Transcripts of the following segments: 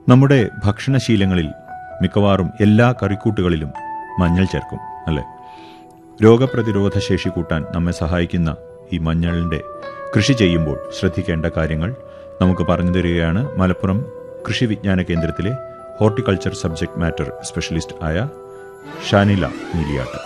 നമ്മുടെ ഭക്ഷണശീലങ്ങളിൽ മിക്കവാറും എല്ലാ കറിക്കൂട്ടുകളിലും മഞ്ഞൾ ചേർക്കും അല്ലേ രോഗപ്രതിരോധ ശേഷി കൂട്ടാൻ നമ്മെ സഹായിക്കുന്ന ഈ മഞ്ഞളിൻ്റെ കൃഷി ചെയ്യുമ്പോൾ ശ്രദ്ധിക്കേണ്ട കാര്യങ്ങൾ നമുക്ക് പറഞ്ഞു തരികയാണ് മലപ്പുറം കൃഷി വിജ്ഞാന കേന്ദ്രത്തിലെ ഹോർട്ടിക്കൾച്ചർ സബ്ജക്ട് മാറ്റർ സ്പെഷ്യലിസ്റ്റ് ആയ ഷാനില നീലിയാട്ട്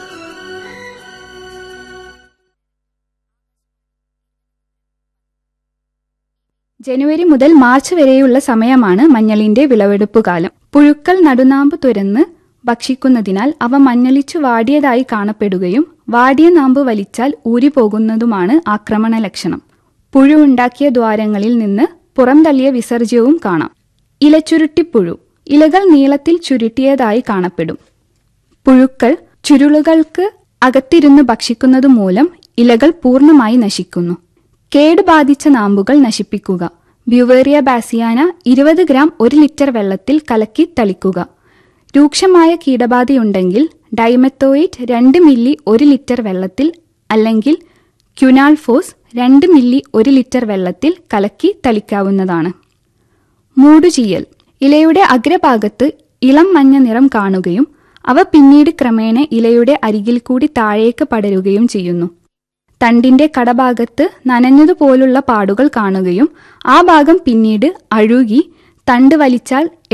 ജനുവരി മുതൽ മാർച്ച് വരെയുള്ള സമയമാണ് മഞ്ഞളിന്റെ വിളവെടുപ്പ് കാലം പുഴുക്കൾ നടുനാമ്പ് തുരന്ന് ഭക്ഷിക്കുന്നതിനാൽ അവ മഞ്ഞളിച്ചു വാടിയതായി കാണപ്പെടുകയും വാടിയ നാമ്പ് വലിച്ചാൽ ഊരിപ്പോകുന്നതുമാണ് ആക്രമണ ലക്ഷണം പുഴു ഉണ്ടാക്കിയ ദ്വാരങ്ങളിൽ നിന്ന് പുറംതള്ളിയ വിസർജ്യവും കാണാം ഇലച്ചുരുട്ടിപ്പുഴു ഇലകൾ നീളത്തിൽ ചുരുട്ടിയതായി കാണപ്പെടും പുഴുക്കൾ ചുരുളുകൾക്ക് അകത്തിരുന്ന് ഭക്ഷിക്കുന്നതു മൂലം ഇലകൾ പൂർണ്ണമായി നശിക്കുന്നു കേട് ബാധിച്ച നാമ്പുകൾ നശിപ്പിക്കുക ബ്യുവേറിയ ബാസിയാന ഇരുപത് ഗ്രാം ഒരു ലിറ്റർ വെള്ളത്തിൽ കലക്കി തളിക്കുക രൂക്ഷമായ കീടബാധയുണ്ടെങ്കിൽ ഡൈമെത്തോയിറ്റ് രണ്ട് മില്ലി ഒരു ലിറ്റർ വെള്ളത്തിൽ അല്ലെങ്കിൽ ക്യുനാൾഫോസ് രണ്ട് മില്ലി ഒരു ലിറ്റർ വെള്ളത്തിൽ കലക്കി തളിക്കാവുന്നതാണ് മൂടുചീയൽ ഇലയുടെ അഗ്രഭാഗത്ത് ഇളം മഞ്ഞ നിറം കാണുകയും അവ പിന്നീട് ക്രമേണ ഇലയുടെ അരികിൽ കൂടി താഴേക്ക് പടരുകയും ചെയ്യുന്നു തണ്ടിന്റെ കടഭാഗത്ത് നനഞ്ഞതുപോലുള്ള പാടുകൾ കാണുകയും ആ ഭാഗം പിന്നീട് അഴുകി തണ്ട് വലിച്ചാൽ